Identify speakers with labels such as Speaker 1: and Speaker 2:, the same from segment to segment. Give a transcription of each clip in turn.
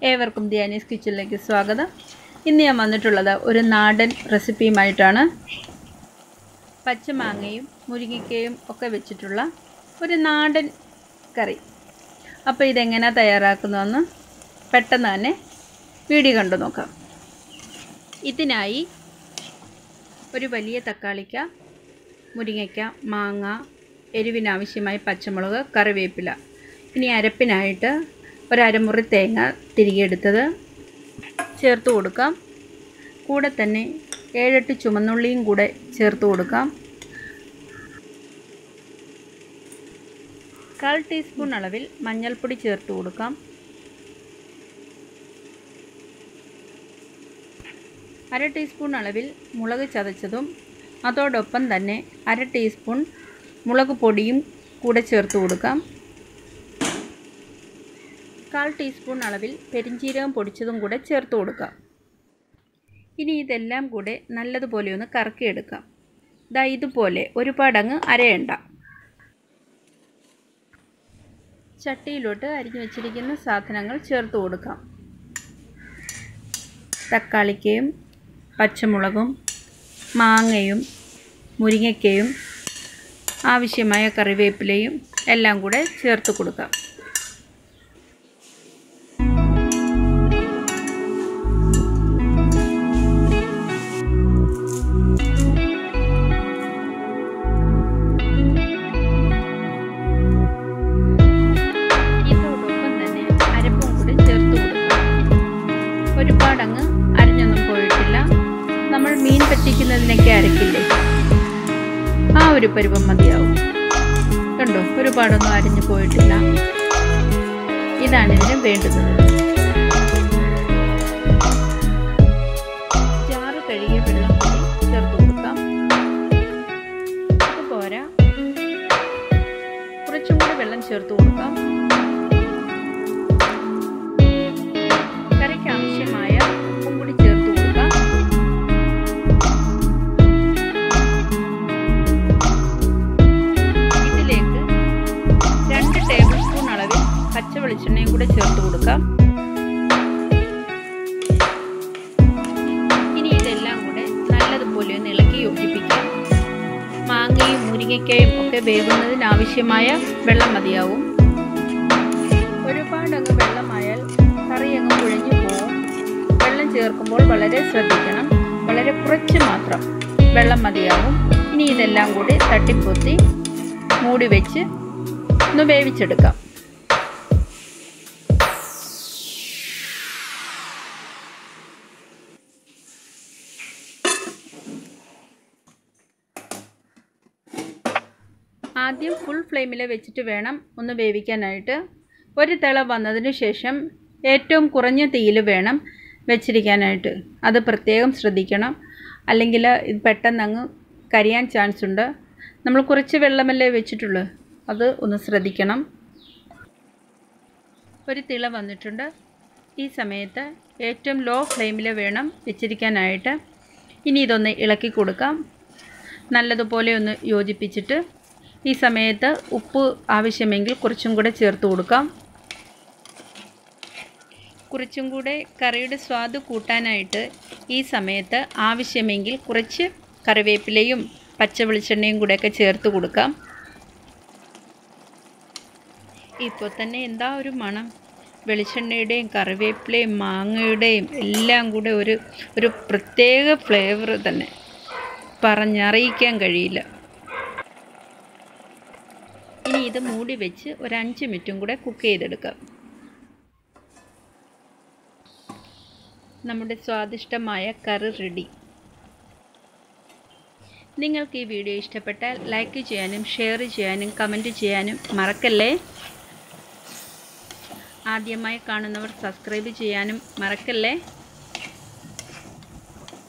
Speaker 1: ഏവർക്കും ധ്യാനീസ് കിച്ചണിലേക്ക് സ്വാഗതം ഇന്ന് ഞാൻ വന്നിട്ടുള്ളത് ഒരു നാടൻ റെസിപ്പിയുമായിട്ടാണ് പച്ചമാങ്ങയും മുരിങ്ങയ്ക്കയും ഒക്കെ വെച്ചിട്ടുള്ള ഒരു നാടൻ കറി അപ്പോൾ ഇതെങ്ങനെയാണ് തയ്യാറാക്കുന്നതെന്ന് പെട്ടെന്ന് തന്നെ വീഡിയോ കണ്ടു നോക്കാം ഇതിനായി ഒരു വലിയ തക്കാളിക്ക മുരിങ്ങയ്ക്ക മാങ്ങ എരിവിനാവശ്യമായ പച്ചമുളക് കറിവേപ്പില ഇനി അരപ്പിനായിട്ട് ഒരമുറി തേങ്ങ തിരികെ എടുത്തത് ചേർത്ത് കൊടുക്കാം കൂടെ തന്നെ ഏഴെട്ട് ചുമന്നുള്ളിയും കൂടെ ചേർത്ത് കൊടുക്കാം കാൽ ടീസ്പൂൺ അളവിൽ മഞ്ഞൾപ്പൊടി ചേർത്ത് കൊടുക്കാം അര ടീസ്പൂൺ അളവിൽ മുളക് ചതച്ചതും അതോടൊപ്പം തന്നെ അര ടീസ്പൂൺ മുളക് പൊടിയും കൂടെ ചേർത്ത് കൊടുക്കാം കാൽ ടീസ്പൂൺ അളവിൽ പെരിഞ്ചീരകം പൊടിച്ചതും കൂടെ ചേർത്ത് കൊടുക്കാം ഇനി ഇതെല്ലാം കൂടെ നല്ലതുപോലെ ഒന്ന് കറക്കിയെടുക്കാം ദാ ഇതുപോലെ ഒരുപാടങ്ങ് അരയണ്ട ചട്ടിയിലോട്ട് അരിഞ്ഞു വെച്ചിരിക്കുന്ന സാധനങ്ങൾ ചേർത്ത് കൊടുക്കാം തക്കാളിക്കയും പച്ചമുളകും മാങ്ങയും മുരിങ്ങയ്ക്കയും ആവശ്യമായ കറിവേപ്പിലയും എല്ലാം കൂടെ ചേർത്ത് കൊടുക്കാം ഇതോടൊപ്പം തന്നെ അരപ്പും കൂടി ചേർത്ത് കൊടുക്കാം ഒരുപാടങ്ങ് അരഞ്ഞൊന്നും പോയിട്ടില്ല നമ്മൾ മീൻ പറ്റിക്കുന്നതിനൊക്കെ അരക്കില്ലേ ആ ഒരു പരുവം മതിയാവും കണ്ടോ ഒരുപാടൊന്നും അരിഞ്ഞു പോയിട്ടില്ല ഇതാണ് ഇതിന് വേണ്ടുന്നത് ചാറ് കഴുകിയ വെള്ളം കൂടി ചേർത്ത് കൊടുക്കാം അത് പോരാ കുറച്ചും കൂടി വെള്ളം ചേർത്ത് കൊടുക്കാം കറിക്ക് ആവശ്യമായ ഉപ്പും കൂടി ചേർത്ത് കൊടുക്കാം ഇതിലേക്ക് രണ്ട് ടേബിൾ സ്പൂൺ അളവിൽ പച്ച വെളിച്ചെണ്ണയും കൂടെ ചേർത്ത് കൊടുക്കാം ഇനി ഇതെല്ലാം കൂടെ നല്ലതുപോലെ ഒന്ന് ഇളക്കി യോജിപ്പിക്കാം മാങ്ങയും മുരിങ്ങയ്ക്കയും ഒക്കെ വേകുന്നതിന് ആവശ്യമായ വെള്ളം മതിയാവും ഒരുപാട് അങ്ങ് വെള്ളമായാൽ കറി അങ്ങ് കുഴഞ്ഞു പോകും വെള്ളം ചേർക്കുമ്പോൾ വളരെ ശ്രദ്ധിക്കണം വളരെ കുറച്ച് മാത്രം വെള്ളം മതിയാവും ഇനി ഇതെല്ലാം കൂടി തട്ടിപ്പൊത്തി മൂടി വെച്ച് ഒന്ന് വേവിച്ചെടുക്കാം ആദ്യം ഫുൾ ഫ്ലെയിമിൽ വെച്ചിട്ട് വേണം ഒന്ന് വേവിക്കാനായിട്ട് ഒരു തിള വന്നതിന് ശേഷം ഏറ്റവും കുറഞ്ഞ തീയിൽ വേണം വെച്ചിരിക്കാനായിട്ട് അത് പ്രത്യേകം ശ്രദ്ധിക്കണം അല്ലെങ്കിൽ ഇത് പെട്ടെന്ന് അങ്ങ് കരിയാൻ ചാൻസ് ഉണ്ട് നമ്മൾ കുറച്ച് വെള്ളമല്ലേ വെച്ചിട്ടുള്ളൂ അത് ഒന്ന് ശ്രദ്ധിക്കണം ഒരു തിള വന്നിട്ടുണ്ട് ഈ സമയത്ത് ഏറ്റവും ലോ ഫ്ലെയിമിൽ വേണം വെച്ചിരിക്കാനായിട്ട് ഇനി ഇതൊന്ന് ഇളക്കി കൊടുക്കാം നല്ലതുപോലെ ഒന്ന് യോജിപ്പിച്ചിട്ട് ഈ സമയത്ത് ഉപ്പ് ആവശ്യമെങ്കിൽ കുറച്ചും കൂടെ ചേർത്ത് കൊടുക്കാം കുറച്ചും കൂടെ കറിയുടെ സ്വാദ് കൂട്ടാനായിട്ട് ഈ സമയത്ത് ആവശ്യമെങ്കിൽ കുറച്ച് കറിവേപ്പിലയും പച്ച വെളിച്ചെണ്ണയും കൂടെയൊക്കെ ചേർത്ത് കൊടുക്കാം ഇപ്പോൾ തന്നെ എന്താ ഒരു മണം വെളിച്ചെണ്ണയുടെയും കറിവേപ്പിലയും മാങ്ങയുടെയും എല്ലാം കൂടെ ഒരു ഒരു പ്രത്യേക ഫ്ലേവർ തന്നെ പറഞ്ഞറിയിക്കാൻ കഴിയില്ല ഇനി ഇത് മൂടി വെച്ച് ഒരു അഞ്ച് മിനിറ്റും കൂടെ കുക്ക് ചെയ്തെടുക്കാം നമ്മുടെ സ്വാദിഷ്ടമായ കറി റെഡി നിങ്ങൾക്ക് ഈ വീഡിയോ ഇഷ്ടപ്പെട്ടാൽ ലൈക്ക് ചെയ്യാനും ഷെയർ ചെയ്യാനും കമൻറ്റ് ചെയ്യാനും മറക്കല്ലേ ആദ്യമായി കാണുന്നവർ സബ്സ്ക്രൈബ് ചെയ്യാനും മറക്കല്ലേ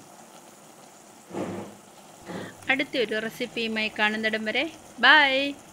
Speaker 1: അടുത്തൊരു റെസിപ്പിയുമായി കാണുന്നിടം വരെ ബൈ